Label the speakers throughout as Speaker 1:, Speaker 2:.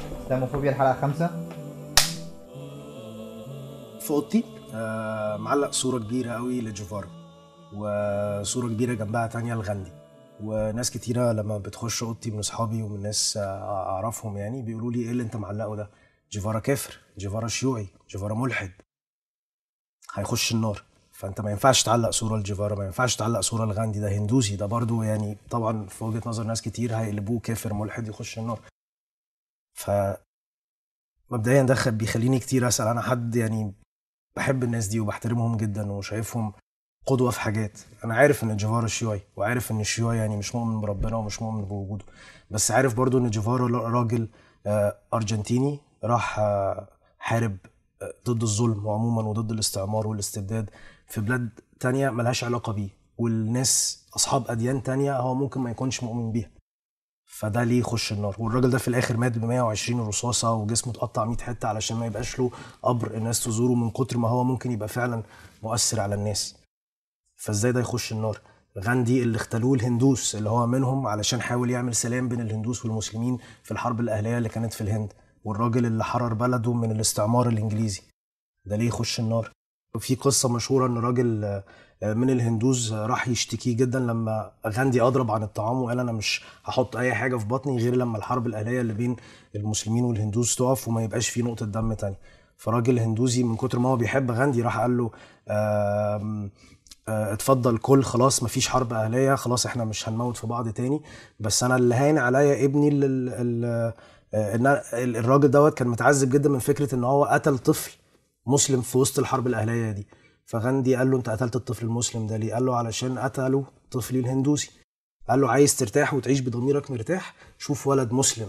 Speaker 1: اسلاموفوبيا الحلقه خمسة
Speaker 2: في اوضتي آه معلق صوره كبيره قوي لجيفارا وصوره كبيره جنبها تانية لغاندي وناس كتيره لما بتخش اوضتي من اصحابي ومن ناس آه، اعرفهم يعني بيقولوا لي ايه اللي انت معلقه ده جيفارا كافر جيفارا شيوعي جيفارا ملحد هيخش النار فانت ما ينفعش تعلق صوره لجيفارا ما ينفعش تعلق صوره لغاندي ده هندوسي ده برضو يعني طبعا في وجهه نظر ناس كتير هيقلبوه كافر ملحد يخش النار ف مبدئيا ده خ- بيخليني كتير اسال انا حد يعني بحب الناس دي وبحترمهم جدا وشايفهم قدوه في حاجات انا عارف ان جيفارا شيوعي وعارف ان الشيوعي يعني مش مؤمن بربنا ومش مؤمن بوجوده بس عارف برضو ان جيفارا لا- راجل آه، ارجنتيني راح آه، حارب آه، ضد الظلم عموما وضد الاستعمار والاستبداد في بلاد تانية ملهاش علاقة بيه والناس أصحاب أديان تانية هو ممكن ما يكونش مؤمن بيها فده ليه يخش النار والراجل ده في الآخر مات ب 120 رصاصة وجسمه اتقطع 100 حتة علشان ما يبقاش له قبر الناس تزوره من كتر ما هو ممكن يبقى فعلا مؤثر على الناس فازاي ده يخش النار غاندي اللي اختلوه الهندوس اللي هو منهم علشان حاول يعمل سلام بين الهندوس والمسلمين في الحرب الأهلية اللي كانت في الهند والراجل اللي حرر بلده من الاستعمار الإنجليزي ده ليه يخش النار وفي قصة مشهورة إن راجل آه، من الهندوز راح يشتكيه جدا لما غاندي أضرب عن الطعام وقال أنا مش هحط أي حاجة في بطني غير لما الحرب الأهلية اللي بين المسلمين والهندوز تقف وما يبقاش فيه نقطة دم تاني فراجل هندوزي من كتر ما هو بيحب غاندي راح قال له آم، آه، اتفضل كل خلاص مفيش حرب أهلية خلاص احنا مش هنموت في بعض تاني بس أنا اللي هاين عليا ابني ال- ال- ال- آه، ان أنا- الراجل دوت كان متعذب جدا من فكرة ان هو قتل طفل مسلم في وسط الحرب الأهلية دي فغاندي قال له انت قتلت الطفل المسلم ده ليه قال له علشان قتلوا طفلي الهندوسي قال له عايز ترتاح وتعيش بضميرك مرتاح شوف ولد مسلم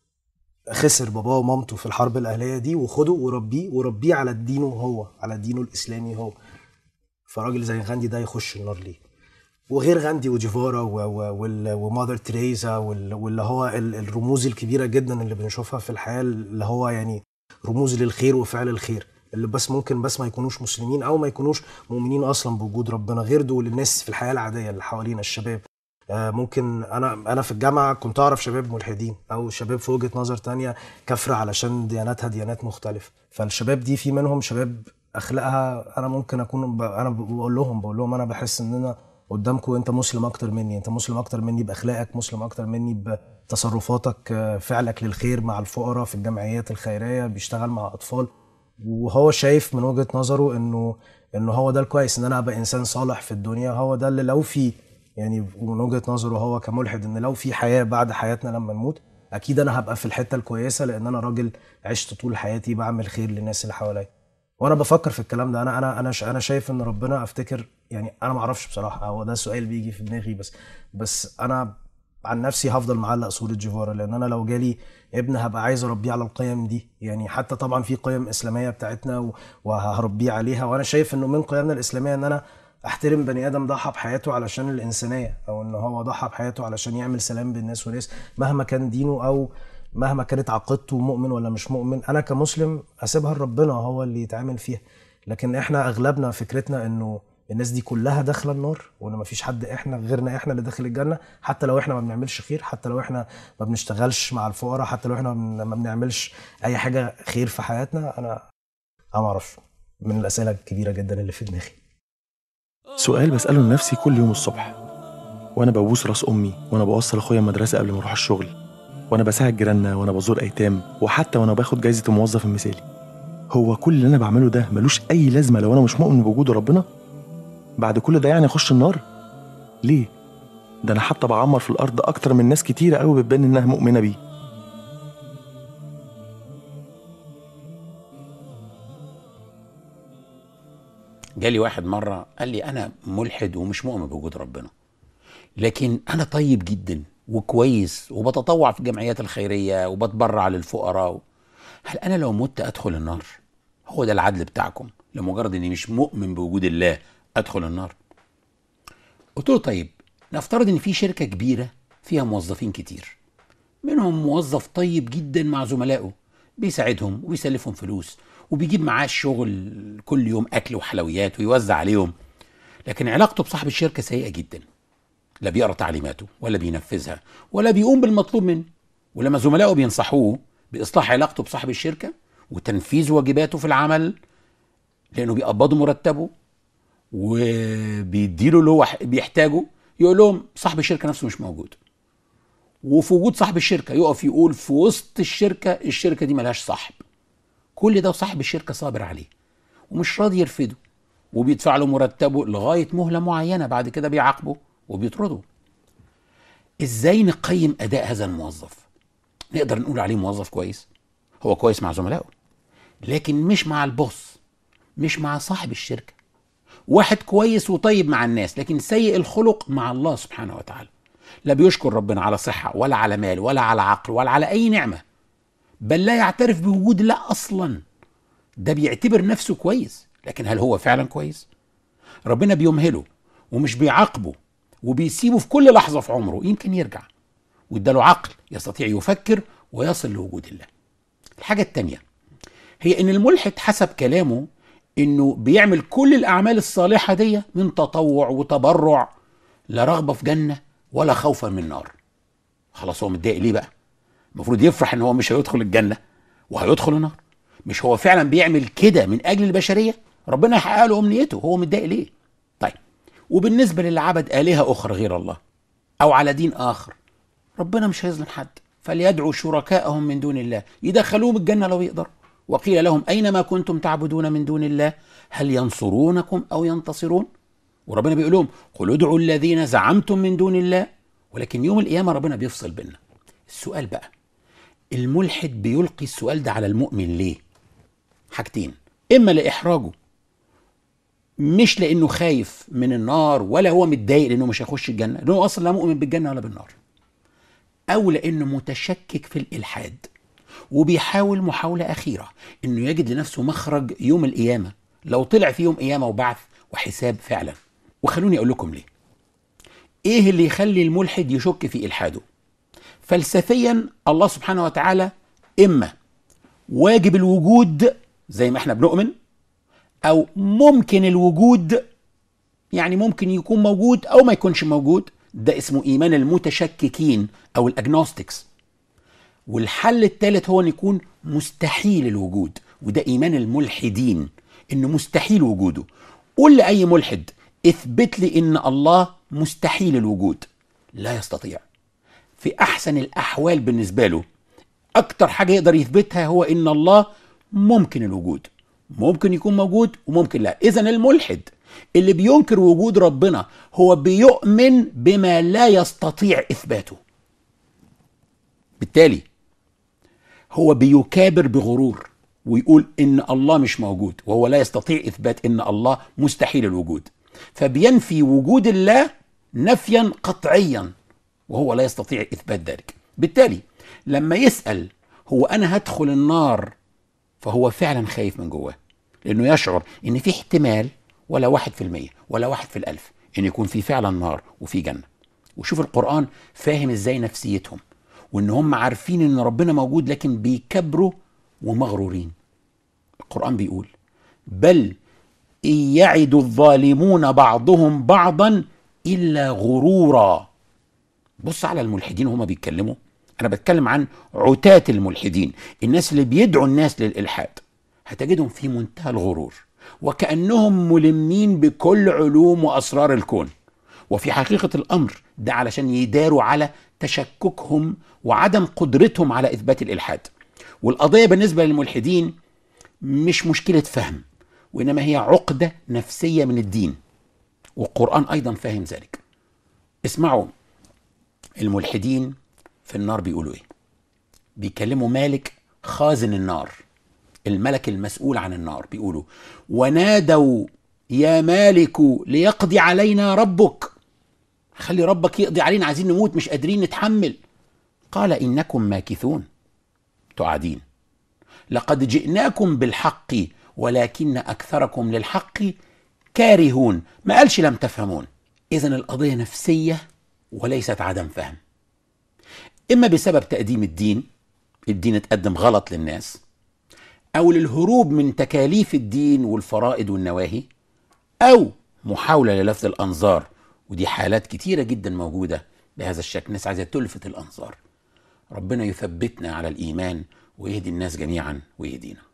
Speaker 2: خسر باباه ومامته في الحرب الأهلية دي وخده وربيه وربيه على دينه هو على دينه الإسلامي هو فراجل زي غاندي ده يخش النار ليه وغير غاندي وجيفارا و- و- وال- ومادر تريزا وال- واللي هو ال- الرموز الكبيرة جدا اللي بنشوفها في الحياة اللي هو يعني رموز للخير وفعل الخير اللي بس ممكن بس ما يكونوش مسلمين او ما يكونوش مؤمنين اصلا بوجود ربنا غير دول الناس في الحياه العاديه اللي حوالينا الشباب آه، ممكن انا انا في الجامعه كنت اعرف شباب ملحدين او شباب في وجهه نظر تانية كافره علشان دياناتها ديانات مختلفه فالشباب دي في منهم شباب اخلاقها انا ممكن اكون ب... انا بقول لهم بقول لهم انا بحس ان انا قدامكم انت مسلم اكتر مني انت مسلم اكتر مني باخلاقك مسلم اكتر مني بتصرفاتك آه، فعلك للخير مع الفقراء في الجمعيات الخيريه بيشتغل مع اطفال وهو شايف من وجهه نظره انه انه هو ده الكويس ان انا ابقى انسان صالح في الدنيا هو ده اللي لو في يعني من وجهه نظره هو كملحد ان لو في حياه بعد حياتنا لما نموت اكيد انا هبقى في الحته الكويسه لان انا راجل عشت طول حياتي بعمل خير للناس اللي حواليا وانا بفكر في الكلام ده انا انا انا ش- انا شايف ان ربنا افتكر يعني انا ما اعرفش بصراحه هو ده السؤال بيجي في دماغي بس بس انا عن نفسي هفضل معلق صوره جيفارا لان انا لو جالي ابن هبقى عايز اربيه على القيم دي يعني حتى طبعا في قيم اسلاميه بتاعتنا و- وهربيه عليها وانا شايف انه من قيمنا الاسلاميه ان انا احترم بني ادم ضحى بحياته علشان الانسانيه او ان هو ضحى بحياته علشان يعمل سلام بين الناس والناس مهما كان دينه او مهما كانت عقيدته مؤمن ولا مش مؤمن انا كمسلم اسيبها لربنا هو اللي يتعامل فيها لكن احنا اغلبنا فكرتنا انه الناس دي كلها داخله النار وان مفيش حد احنا غيرنا احنا اللي داخل الجنه حتى لو احنا ما بنعملش خير حتى لو احنا ما بنشتغلش مع الفقراء حتى لو احنا ما بن- ما بنعملش اي حاجه خير في حياتنا انا انا ما اعرفش من الاسئله الكبيره جدا اللي في دماغي
Speaker 3: سؤال بسأله لنفسي كل يوم الصبح وأنا ببوس راس أمي وأنا بوصل أخويا المدرسة قبل ما أروح الشغل وأنا بساعد جيراننا وأنا بزور أيتام وحتى وأنا باخد جايزة الموظف المثالي هو كل اللي أنا بعمله ده ملوش أي لازمة لو أنا مش مؤمن بوجود ربنا بعد كل ده يعني أخش النار ليه؟ ده أنا حتى بعمر في الأرض أكتر من ناس كتيرة قوي بتبان إنها مؤمنة بيه
Speaker 4: جالي واحد مرة قال لي أنا ملحد ومش مؤمن بوجود ربنا لكن أنا طيب جدا وكويس وبتطوع في الجمعيات الخيرية وبتبرع للفقراء هل أنا لو مت أدخل النار؟ هو ده العدل بتاعكم لمجرد إني مش مؤمن بوجود الله أدخل النار قلت له طيب نفترض إن في شركة كبيرة فيها موظفين كتير منهم موظف طيب جدا مع زملائه بيساعدهم وبيسلفهم فلوس وبيجيب معاه الشغل كل يوم اكل وحلويات ويوزع عليهم لكن علاقته بصاحب الشركه سيئه جدا لا بيقرا تعليماته ولا بينفذها ولا بيقوم بالمطلوب منه ولما زملائه بينصحوه باصلاح علاقته بصاحب الشركه وتنفيذ واجباته في العمل لانه بيقبضوا مرتبه وبيديله اللي هو بيحتاجه يقول لهم صاحب الشركه نفسه مش موجود وفي وجود صاحب الشركه يقف يقول في وسط الشركه الشركه دي ملهاش صاحب كل ده صاحب الشركه صابر عليه ومش راضي يرفده وبيدفع له مرتبه لغايه مهله معينه بعد كده بيعاقبه وبيطرده ازاي نقيم اداء هذا الموظف نقدر نقول عليه موظف كويس هو كويس مع زملائه لكن مش مع البوس مش مع صاحب الشركه واحد كويس وطيب مع الناس لكن سيء الخلق مع الله سبحانه وتعالى لا بيشكر ربنا على صحة ولا على مال ولا على عقل ولا على أي نعمة بل لا يعترف بوجود الله أصلا ده بيعتبر نفسه كويس لكن هل هو فعلا كويس ربنا بيمهله ومش بيعاقبه وبيسيبه في كل لحظة في عمره يمكن يرجع واداله عقل يستطيع يفكر ويصل لوجود الله الحاجة التانية هي ان الملحد حسب كلامه انه بيعمل كل الاعمال الصالحة دي من تطوع وتبرع لا رغبة في جنة ولا خوفا من نار خلاص هو متضايق ليه بقى المفروض يفرح ان هو مش هيدخل الجنة وهيدخل النار مش هو فعلا بيعمل كده من اجل البشرية ربنا يحقق له امنيته هو متضايق ليه طيب وبالنسبة للي عبد آلهة أخرى غير الله أو على دين آخر ربنا مش هيظلم حد فليدعوا شركاءهم من دون الله يدخلوهم الجنة لو يقدروا وقيل لهم أينما كنتم تعبدون من دون الله هل ينصرونكم أو ينتصرون وربنا بيقول لهم قل ادعوا الذين زعمتم من دون الله ولكن يوم القيامة ربنا بيفصل بيننا السؤال بقى الملحد بيلقي السؤال ده على المؤمن ليه حاجتين إما لإحراجه مش لأنه خايف من النار ولا هو متضايق لأنه مش هيخش الجنة لأنه أصلا لا مؤمن بالجنة ولا بالنار أو لأنه متشكك في الإلحاد وبيحاول محاولة أخيرة إنه يجد لنفسه مخرج يوم القيامة لو طلع في يوم قيامة وبعث وحساب فعلا وخلوني أقول لكم ليه إيه اللي يخلي الملحد يشك في إلحاده فلسفيا الله سبحانه وتعالى إما واجب الوجود زي ما احنا بنؤمن أو ممكن الوجود يعني ممكن يكون موجود أو ما يكونش موجود ده اسمه إيمان المتشككين أو الأجنوستكس والحل الثالث هو ان يكون مستحيل الوجود وده ايمان الملحدين انه مستحيل وجوده قول لاي ملحد اثبت لي ان الله مستحيل الوجود لا يستطيع في احسن الاحوال بالنسبه له اكتر حاجه يقدر يثبتها هو ان الله ممكن الوجود ممكن يكون موجود وممكن لا اذا الملحد اللي بينكر وجود ربنا هو بيؤمن بما لا يستطيع اثباته بالتالي هو بيكابر بغرور ويقول ان الله مش موجود وهو لا يستطيع اثبات ان الله مستحيل الوجود فبينفي وجود الله نفيا قطعيا وهو لا يستطيع اثبات ذلك بالتالي لما يسال هو انا هدخل النار فهو فعلا خايف من جواه لانه يشعر ان في احتمال ولا واحد في المية ولا واحد في الالف ان يكون في فعلا نار وفي جنة وشوف القرآن فاهم ازاي نفسيتهم وان هم عارفين ان ربنا موجود لكن بيكبروا ومغرورين القرآن بيقول بل إن يعد الظالمون بعضهم بعضا إلا غرورا بص على الملحدين وهما بيتكلموا أنا بتكلم عن عتاة الملحدين الناس اللي بيدعوا الناس للإلحاد هتجدهم في منتهى الغرور وكأنهم ملمين بكل علوم وأسرار الكون وفي حقيقة الأمر ده علشان يداروا على تشككهم وعدم قدرتهم على إثبات الإلحاد والقضية بالنسبة للملحدين مش مشكلة فهم وإنما هي عقدة نفسية من الدين والقرآن أيضا فاهم ذلك اسمعوا الملحدين في النار بيقولوا إيه بيكلموا مالك خازن النار الملك المسؤول عن النار بيقولوا ونادوا يا مالك ليقضي علينا ربك خلي ربك يقضي علينا عايزين نموت مش قادرين نتحمل قال إنكم ماكثون تعادين لقد جئناكم بالحق ولكن أكثركم للحق كارهون ما قالش لم تفهمون إذا القضية نفسية وليست عدم فهم إما بسبب تقديم الدين الدين اتقدم غلط للناس أو للهروب من تكاليف الدين والفرائض والنواهي أو محاولة للفت الأنظار ودي حالات كتيرة جدا موجودة بهذا الشكل ناس عايزة تلفت الأنظار ربنا يثبتنا على الإيمان ويهدي الناس جميعا ويهدينا